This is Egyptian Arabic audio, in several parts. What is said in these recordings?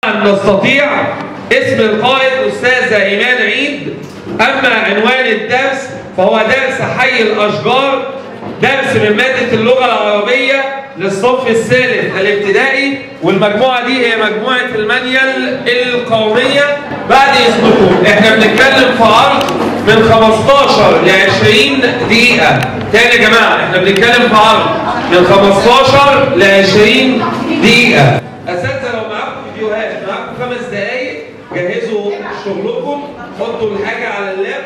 نستطيع اسم القائد أستاذة إيمان عيد أما عنوان الدرس فهو درس حي الأشجار درس من مادة اللغة العربية للصف الثالث الابتدائي والمجموعة دي هي مجموعة المانيال القومية بعد إذنكم احنا بنتكلم في عرض من 15 ل 20 دقيقة تاني يا جماعة احنا بنتكلم في عرض من 15 ل 20 دقيقة أساتذة لو معاكم فيديوهات معاكم خمس دقايق جهزوا شغلكم حطوا الحاجة على اللاب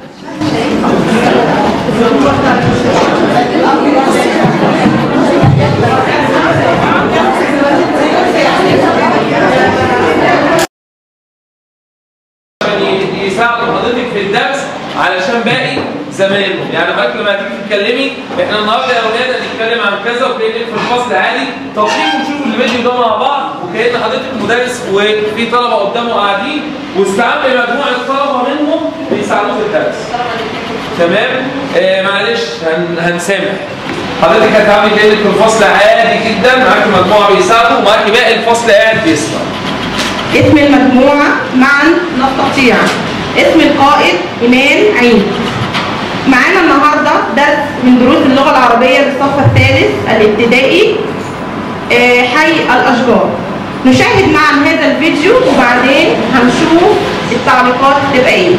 عشان ي- يساعدوا حضرتك في الدرس علشان باقي زمايلهم يعني لغايه لما تيجي تتكلمي احنا النهارده يا اولاد هنتكلم عن كذا وكانك في الفصل عادي توقيف وشوفوا الفيديو ده مع بعض وكان حضرتك مدرس وفي طلبه قدامه قاعدين واستعان بمجموعه طلبه منهم بيساعدوه في الدرس تمام آه معلش هن... هنسامح حضرتك هتعملي كانك في الفصل عادي جدا معاكي مجموعه بيساعدوا ومعاكي باقي الفصل قاعد بيسمع اسم المجموعة معا نستطيع اسم القائد إيمان عيد معانا النهاردة درس من دروس اللغة العربية للصف الثالث الابتدائي آه، حي الأشجار نشاهد معا هذا الفيديو وبعدين هنشوف التعليقات تبقى ايه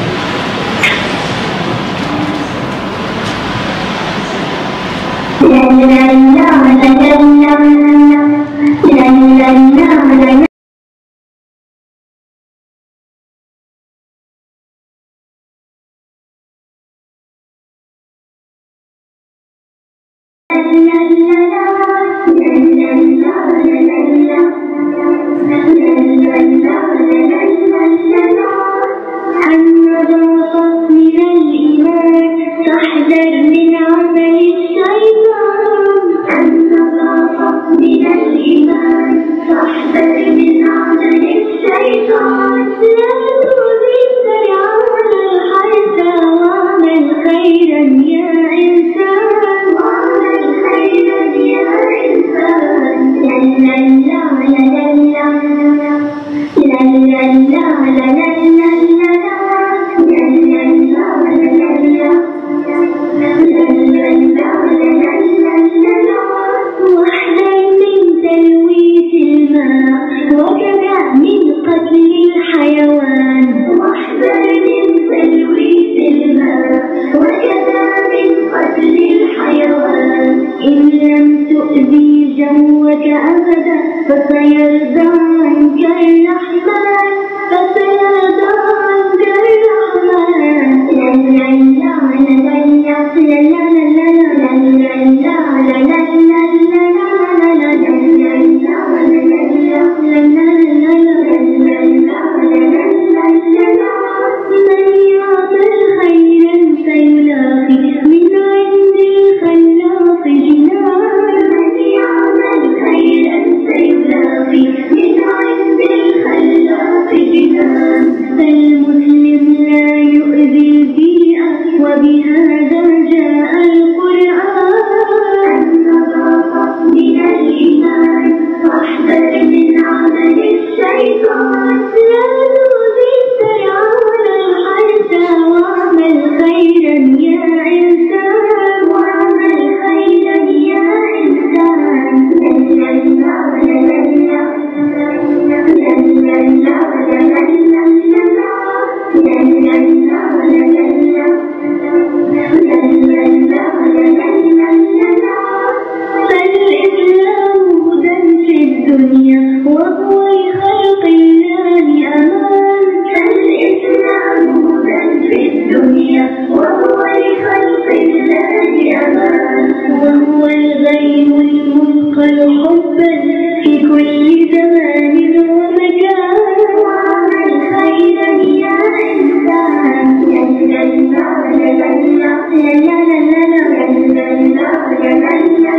النظافة من الإيمان تحذر من عمل الشيطان النظافة من الإيمان تحذر من عمل الشيطان لا تؤذي السيارة الحرث واعمل خيرا يا إنسان واعمل خيرا يا إنسان لا لا لا لا لا لا لا لا لا واحذر من تلويث الماء وكذا من قتل الحيوان واحذر من تلويث الماء وكذا من قتل الحيوان إن لم تؤذي جوك أبدا فسيرضى عنك الرحمن فسيرضى عنك الرحمن لا لا لا لا لا لا لا لا لا من يعطي خيرا سيلاقي من عند الخلاق جنان من يعمل خيرا سيلاقي من عند الخلاق جنان فالمسلم لا يؤذي البيئة وبهذا جاء القرآن النظافة من الإيمان واحذر من عمل الشيطان لا تؤذي السيارة الحرث واعمل خيرا يا إنسان واعمل خيرا يا إنسان لا لا لا لا فالإسلام هدى في الدنيا وهو لخلق الله أمان فالإسلام هدى في الدنيا وهو لخلق الله أمان وهو الغيب المثقل حبا في كل زمان ومكان وعمل خيرا يا إنسان لا لا لا لا لا لا لا لا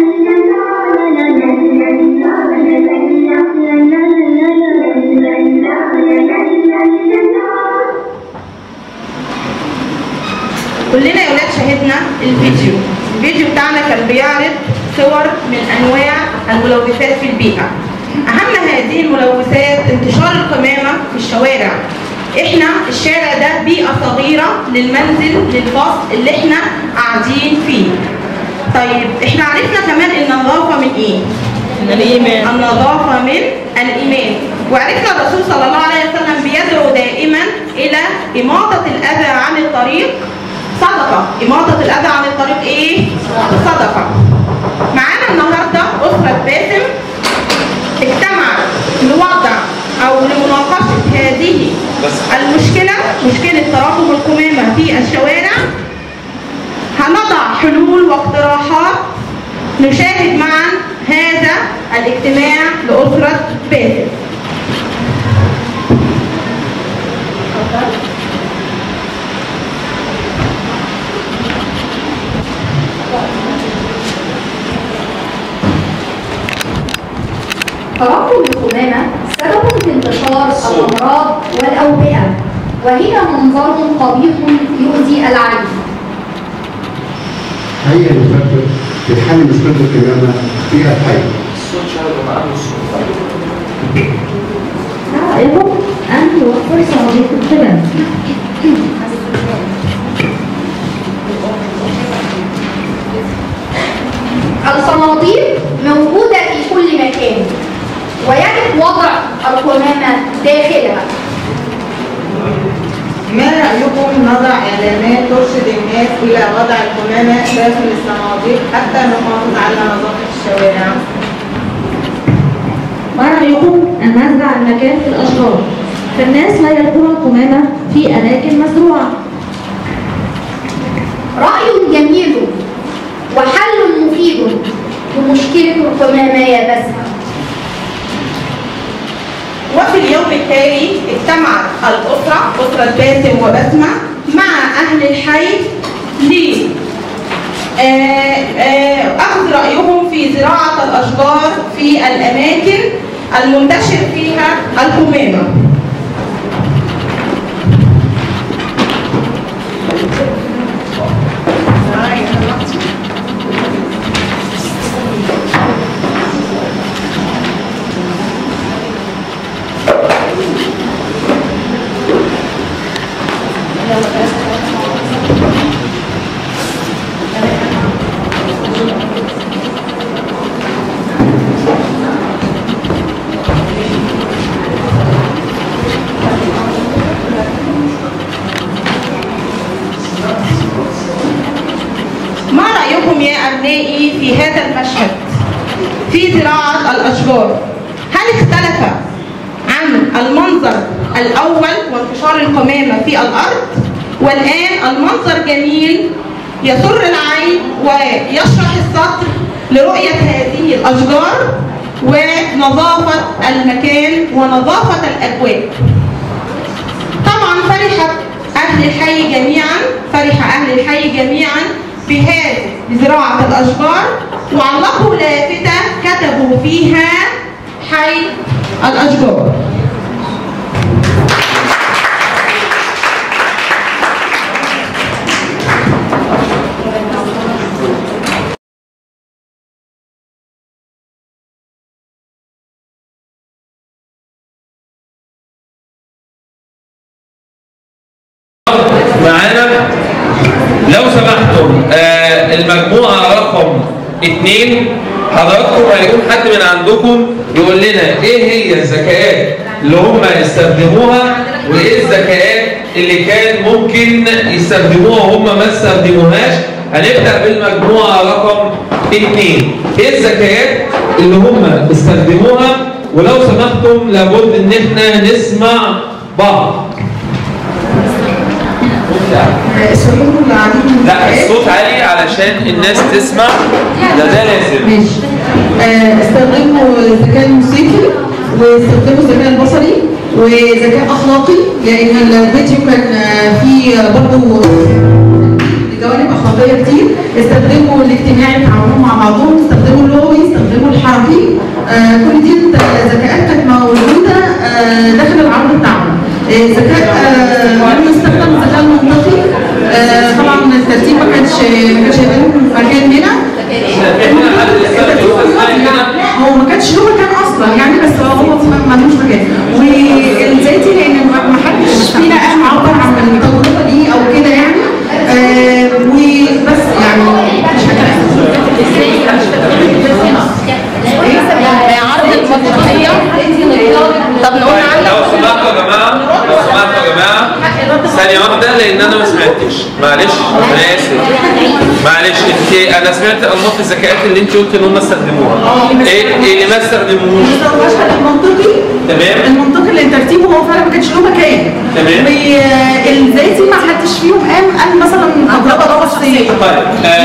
كلنا يا ولاد شاهدنا الفيديو الفيديو بتاعنا كان بيعرض صور من انواع الملوثات في البيئه أهم هذه الملوثات انتشار القمامة في الشوارع احنا الشارع ده بيئة صغيرة للمنزل للفصل اللي احنا قاعدين فيه طيب احنا عرفنا كمان النظافة من ايه؟ من الإيمان النظافة من الإيمان وعرفنا الرسول صلى الله عليه وسلم بيدعو دائما إلى إماطة الأذى عن الطريق صدقة إماطة الأذى عن الطريق إيه؟ صدقة معانا النهاردة أسرة باسم اجتمعت لوضع أو لمناقشة هذه المشكلة مشكلة تراكم القمامة في الشوارع هنضع حلول واقتراحات نشاهد معا هذا الاجتماع لأسرة باسل تراكم القمامة سبب في انتشار الأمراض والأوبئة وهي منظر قبيح يؤذي العين هيا نفكر في حل مشكلة القمامة فيها الحي رأيهم أن يوفر صناديق القمم الصناديق موجودة في كل مكان ويجب وضع القمامة داخلها ما رأيكم نضع إعلانات ترشد الناس إلى وضع القمامة داخل الصناديق حتى نحافظ على نظافة الشوارع؟ ما رأيكم أن نزرع المكان في الأشجار فالناس لا يلقون القمامة في أماكن مزروعة رأي جميل وحل مفيد لمشكلة القمامة يا بسمة وفي اليوم التالي اجتمعت الأسرة أسرة باسم وبسمة مع أهل الحي ل آه، آه، أخذ رأيهم في زراعة الأشجار في الأماكن المنتشر فيها القمامة ما رأيكم يا أبنائي في هذا المشهد في زراعة الأشجار هل اختلف عن المنظر الأول وانتشار القمامة في الأرض والآن المنظر جميل يسر العين ويشرح الصدر لرؤية هذه الأشجار ونظافة المكان ونظافة الأجواء طبعا فرحت أهل الحي جميعا فرح أهل الحي جميعا بهذه زراعة الأشجار وعلقوا لافتة كتبوا فيها حي الأشجار معانا لو سمحتم آه المجموعة رقم اتنين حضراتكم هيكون حد من عندكم يقول لنا ايه هي الذكاءات اللي هم يستخدموها وايه الذكاءات اللي كان ممكن يستخدموها وهم ما استخدموهاش هنبدأ بالمجموعة رقم اتنين ايه الذكاءات اللي هم استخدموها ولو سمحتم لابد ان احنا نسمع بعض الشباب اللي قاعدين لا الصوت عالي علشان الناس تسمع ده ده لازم ماشي آه، استخدموا الذكاء الموسيقي واستخدموا الذكاء البصري وذكاء اخلاقي لان الفيديو كان آه، فيه برضه جوانب اخلاقيه كتير استخدموا الاجتماعي تعاونوا مع بعضهم استخدموا اللغوي استخدموا الحركي آه، كل دي ذكاءات كانت موجوده آه، داخل العرض بتاعهم آه، ذكاء آه، لما استخدم الذكاء المنطقي آه، طبعا الترتيب ما كانش ما كانش هيبان في مكان هنا هنا حد يستخدم الأسماء هنا هو ما كانش كانش له مكان اصلا يعني بس هو ما- ملوش مكان والزيتي لان ما ما حدش فينا قام عبر عن التجربه دي او كده يعني آه وبس يعني مش عرض المنطقية طب نقول لو عندك سمحتوا يا جماعه لو سمحتوا يا جماعه ثانية واحدة لأن أنا ما سمعتش معلش أنا آسف معلش أنت أنا سمعت أنماط الذكاءات اللي أنت قلت إن هم استخدموها إيه إيه اللي ما استخدموهوش المشهد المنطقي تمام المنطقي اللي ترتيبه هو فعلا ما كانش له مكان تمام. والزيتي ما حدش فيهم قام قال مثلا تجربه شخصيه طيب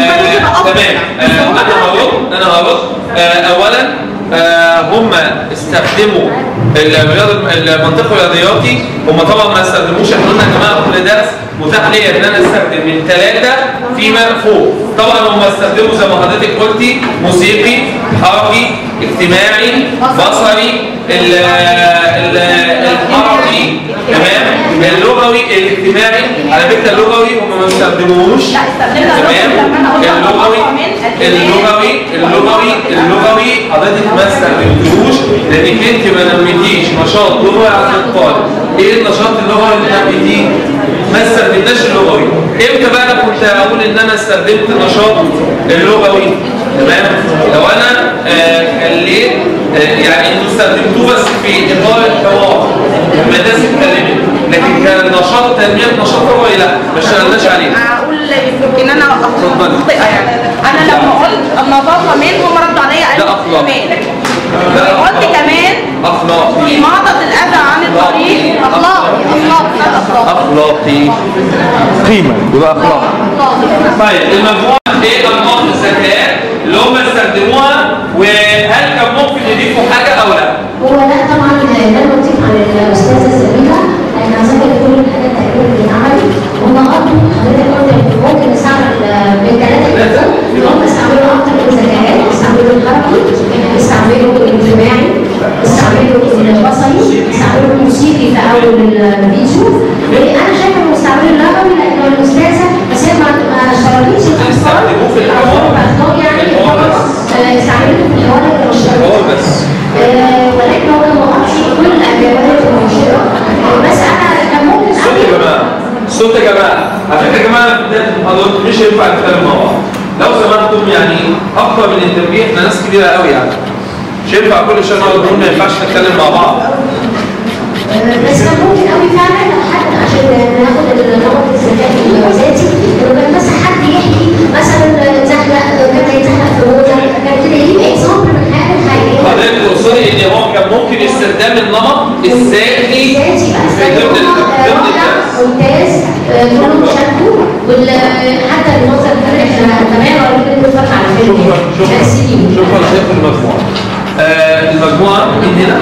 آه تمام آه انا هرد انا هرد آه اولا آه هم استخدموا الرياض المنطق الرياضياتي هم طبعا ما استخدموش احنا قلنا يا جماعه كل درس متاح ليا ان انا استخدم من ثلاثه فيما فوق طبعا هم استخدموا زي ما حضرتك قلتي موسيقي حركي اجتماعي بصري ال- ال- الحركي تمام اللغوي الاجتماعي على فكره اللغوي هم ما استخدموهوش لا، استخدمنا اللغوي لما أنا قلت اللغوي أربعة من اللغوي اللغوي اللغوي حضرتك ما استخدمتوش لانك انت ما نميتيش نشاط لغوي عند الطالب ايه النشاط اللغوي اللي نميتيه؟ ما استخدمناش اللغوي امتى بقى انا كنت اقول ان انا استخدمت نشاط اللغوي تمام لو انا آه خليت آه يعني انتوا استخدمتوه بس في اطار الحوار لما الناس اتكلمت لكن كان نشاط تنميه نشاط لغوي لا ما اشتغلناش عليه اقول يمكن انا اتفضلي. مخطئه يعني انا لما قلت النظافه من هم ردوا عليا ده قالوا أخلاق. كمان ده قلت أخلاق. كمان اخلاقي إماطة الأذى عن الطريق أخلاقي أخلاق لا أخلاق اخلاقي قيمة يبقى أخلاق طيب المجموعه ايه انماط الذكاء اللي هم استخدموها وهل كان ممكن يضيفوا حاجه او لا؟ هو لا طبعا ده لطيف عن الاستاذه سميره احنا هنذاكر كل الحاجات تقريبا بتتعمل هم برضه حضرتك قلت إن ممكن نستعمل آه، من ثلاثه لفوق ان هم استعملوا اكتر من ذكاءات استعملوا الحركي استعملوا الاجتماعي استعملوا البصري استعملوا الموسيقي في اول الفيديو وانا شايفه انه استعملوا اللغوي لانه الاستاذه بس هي ما ما اشتركتش الاطفال استخدموه في الحوار. الأطفال يعني الحوار بس. آه، استعملته في الحوار لكن مش هو بس آه، ولكن هو كان مغطي كل الجوانب المنشطة بس أنا كان ممكن صوت يا جماعه صوت يا جماعه على فكره يا جماعه في بدايه المحاضرات مش هينفع نتكلم مع بعض لو سمحتم يعني اكتر من التنبيه احنا ناس كبيره قوي يعني مش هينفع كل شويه نقعد نقول ما ينفعش نتكلم مع بعض آه، بس كان ممكن قوي فعلا حتى عشان ناخد النمط الذكاء الذاتي انه كان مثلا حد يحكي مثلا زحلق كان هيتزحلق في موزه كان كده يجيب اكزامبل من حاجه حقيقيه حضرتك تقصدي ان هو كان ممكن استخدام النمط الذاتي ذاتي بقى في ضمن ال- ضمن الدرس ممتاز آه، كلهم شاركوا وحتى النقطه اللي احنا كمان ولا بنتفرج على فيلم شكرا شكرا تأثيري. شكرا شيخ المجموعه آه المجموعه من هنا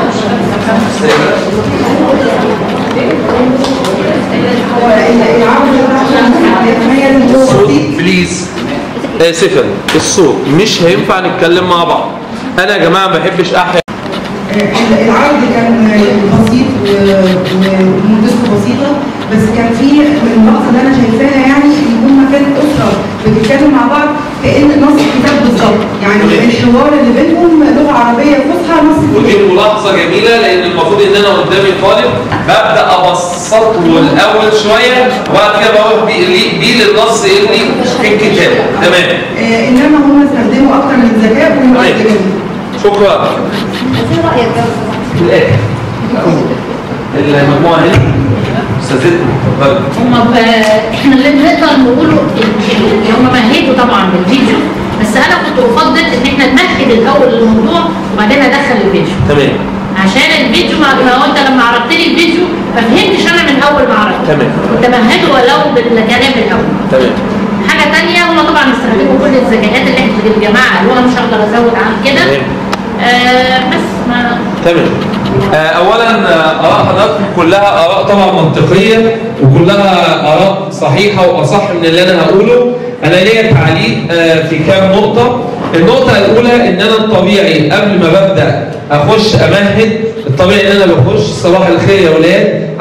هو العرض اللي يتميز ان هو الصوت بسيط بليز اسفا الصوت مش هينفع نتكلم مع بعض انا يا جماعه ما بحبش احيا العرض كان بسيط و- ومدته بسيطه بس كان في اللقطه اللي انا شايفاها يعني ان هم كانت اسره بتتكلم مع بعض كان نص الكتاب بالظبط يعني الحوار اللي بينهم لغه عربيه فصحى نص ودي الكتاب ملاحظه جميله لان المفروض ان انا قدامي طالب ببدا ابسط له الاول شويه وبعد كده بروح بيه ليه- بيه للنص اللي في الكتاب تمام آه انما هم استخدموا اكتر من ذكاء تمام ومستجابين شكرا ايه رايك بقى؟ في الاخر المجموعه هنا استاذتنا اتفضلي هم احنا اللي نقدر نقوله ال- ال- هم مهدوا طبعا بالفيديو بس انا كنت افضل ان احنا نمهد الاول الموضوع وبعدين ادخل الفيديو تمام عشان الفيديو ما ما هو انت لما عرضت لي الفيديو ما فهمتش انا من اول ما عرضت تمام. كنت مهده ولو بالكلام الاول تمام حاجه ثانيه هم طبعا استخدموا كل الذكاءات اللي احنا الجماعه قالوها مش هقدر ازود عن كده تمام. آه بس ما تمام آه، اولا آه، اراء حضراتكم كلها اراء طبعا منطقيه وكلها اراء صحيحه واصح من اللي انا هقوله انا ليا تعليق آه، في كام نقطه النقطه الاولى ان انا الطبيعي قبل ما ببدا اخش امهد الطبيعي ان انا بخش صباح الخير يا ولاد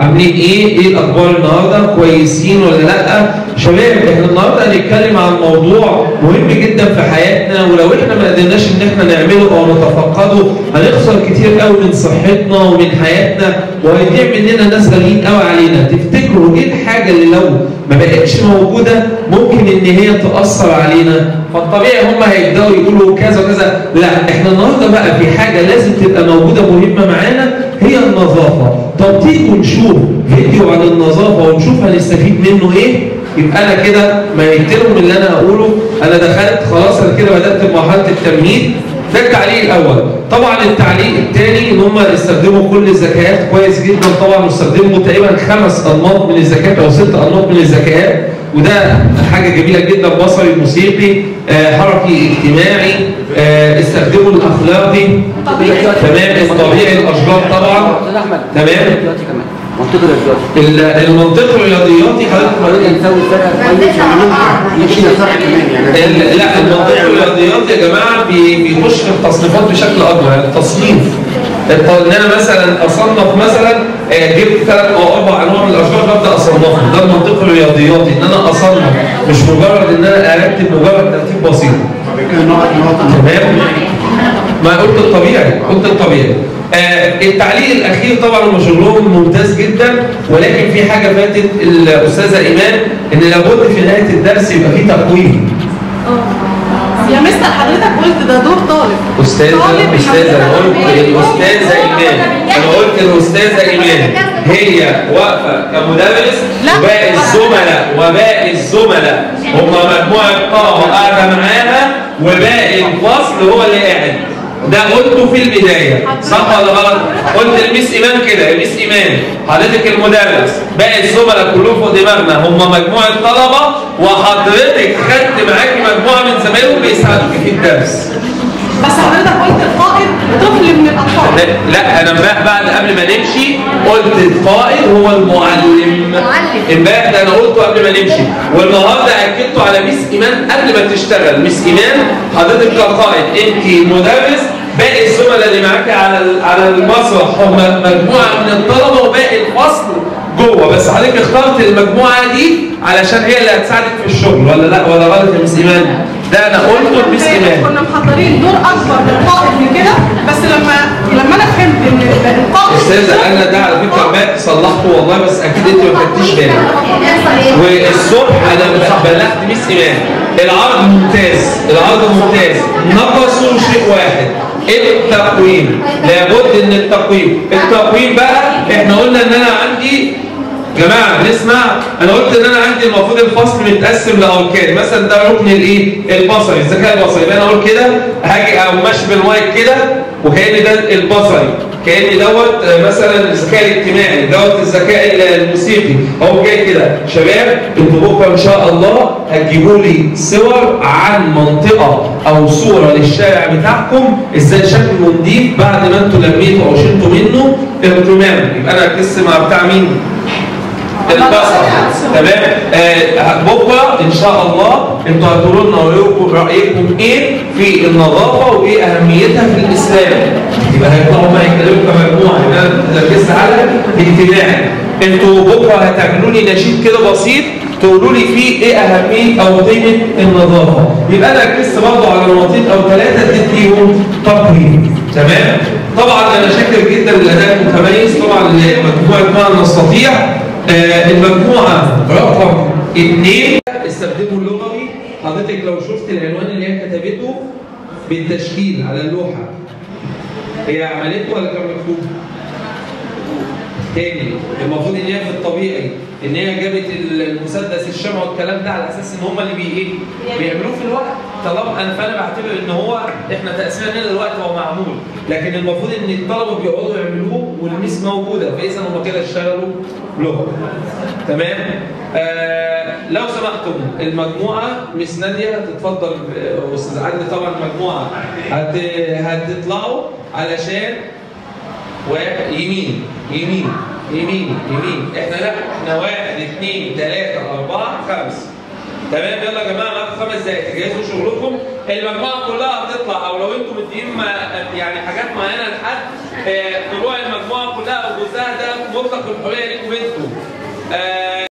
عاملين ايه؟ ايه الاخبار النهارده؟ كويسين ولا لا؟ شباب احنا النهارده هنتكلم عن موضوع مهم جدا في حياتنا ولو احنا ما قدرناش ان احنا نعمله او نتفقده هنخسر كتير قوي من صحتنا ومن حياتنا وهيضيع مننا ناس غاليين قوي علينا، تفتكروا ايه الحاجه اللي لو ما بقتش موجوده ممكن ان هي تاثر علينا؟ فالطبيعي هم هيبداوا يقولوا كذا وكذا، لا احنا النهارده بقى في حاجه لازم تبقى موجوده مهمه معانا هي النظافه، طب تيجوا نشوف فيديو عن النظافه ونشوف هنستفيد منه ايه؟ يبقى انا كده ميتلهم من اللي انا هقوله انا دخلت خلاص انا كده بدات بمرحله التمهيد ده التعليق الاول طبعا التعليق الثاني ان هم استخدموا كل الذكاءات كويس جدا طبعا واستخدموا تقريبا خمس انماط من الذكاءات او ست انماط من الذكاءات وده حاجه جميله جدا بصري موسيقي آه، حركي اجتماعي آه، استخدموا الاخلاقي تمام الطبيعي الاشجار طبعا تمام منطقة الرياضيات ال- المنطق الرياضياتي حضرتك حضرتك نسوي فرقة كويس يمشي صح كمان يعني ال- لا المنطق الرياضيات يا جماعه بي- بيخش في التصنيفات بشكل اكبر يعني التصنيف الت- ان انا مثلا اصنف مثلا آه، جبت ثلاث او اربع انواع من الاشجار ببدا اصنفهم ده المنطق الرياضياتي ان انا اصنف مش مجرد ان انا ارتب مجرد ترتيب بسيط تمام ما قلت الطبيعي قلت الطبيعي آه التعليق الاخير طبعا هم شغلهم ممتاز جدا ولكن في حاجه فاتت الاستاذه ايمان ان لابد في نهايه الدرس يبقى في تقويم يا مستر حضرتك قلت ده دور طالب استاذه طالب استاذه انا الحمد قلت لله. الاستاذه ايمان انا قلت الاستاذه ايمان هي واقفه كمدرس لا. وباقي الزملاء وباقي الزملاء هم مجموعه طلبه قاعده معاها وباقي الفصل هو اللي قاعد ده قلته في البدايه صح ولا غلط؟ قلت الميس ايمان كده يا ميس ايمان حضرتك المدرس باقي الزملاء كلهم فوق دماغنا هم مجموعه طلبه وحضرتك خدت معاكي مجموعه من زمايلهم بيساعدوكي في الدرس بس حضرتك قلت القائد طفل من الاطفال لا, لا انا امبارح بعد قبل ما نمشي قلت القائد هو المعلم امبارح ده انا قلته قبل ما نمشي والنهارده اكدته على ميس ايمان قبل ما تشتغل ميس ايمان حضرتك كقائد انت مدرس باقي الزملاء اللي معاك على ال- على المسرح هم مجموعه من الطلبه وباقي الفصل جوه بس حضرتك اخترت المجموعه دي علشان هي اللي هتساعدك في الشغل ولا لا ولا غلط يا ميس ايمان؟ ده انا قلته لميس ايمان كنا محضرين دور اكبر للقائد من كده بس لما لما انا فهمت ان القائد استاذه انا ده على فكره ما صلحته والله بس اكيد انت ما خدتيش بالك والصبح انا بلغت ميس ايمان العرض ممتاز العرض ممتاز نقصوا شيء واحد التقويم لابد ان التقويم التقويم بقى احنا قلنا ان انا عندي جماعه نسمع انا قلت ان انا عندي المفروض الفصل متقسم لاركان مثلا ده ركن الايه البصري الذكاء البصري يبقى انا اقول كده هاجي او ماشي بالمايك كده وكان ده البصري كان دوت آه، مثلا الذكاء الاجتماعي دوت الذكاء ال- الموسيقي هو جاي كده شباب انتوا بكره ان شاء الله هتجيبوا لي صور عن منطقه او صوره للشارع بتاعكم ازاي شكله نضيف بعد ما انتوا لميتوا او شلتوا منه القمامه يبقى انا ركزت مع بتاع مين؟ البصر تمام آه بكره ان شاء الله انتوا هتقولوا لنا رايكم رايكم ايه في النظافه وايه اهميتها في الاسلام يبقى هيطلعوا ما يتكلموا كمجموعه يبقى انا ركزت على الاجتماعي انتوا بكره هتعملوا لي نشيد كده بسيط تقولوا لي فيه ايه اهميه او قيمه النظافه يبقى انا ركزت برضه على نقطتين او ثلاثه اديتيهم تقييم تمام طبعا انا شاكر جدا للاداء المتميز طبعا لمجموعه ما نستطيع آه، المجموعة رقم اثنين استخدموا اللغوي حضرتك لو شفت العنوان اللي هي كتبته بالتشكيل على اللوحة هي عملته ولا كان مكتوب؟ تاني المفروض ان هي في الطبيعي ان هي جابت المسدس الشمع والكلام ده على اساس ان هم اللي بي ايه؟ بيعملوه في الوقت طالما انا فانا بعتبر ان هو احنا تقسيمنا هنا دلوقتي هو معمول لكن المفروض ان الطلبه بيقعدوا يعملوه والميس موجوده فاذا هم كده اشتغلوا لغه تمام آه لو سمحتم المجموعه مس ناديه هتتفضل آه، استاذ عادل طبعا المجموعه هت... هتطلعوا علشان ويمين يمين يمين يمين احنا لا احنا واحد اثنين ثلاثة أربعة خمسة تمام يلا يا جماعة معاكم خمس دقايق تجهزوا شغلكم المجموعه كلها هتطلع او لو انتم مدين ما- يعني حاجات معينه لحد آه، طلوع المجموعه كلها او جزءها ده مطلق الحريه ليكم انتم آه،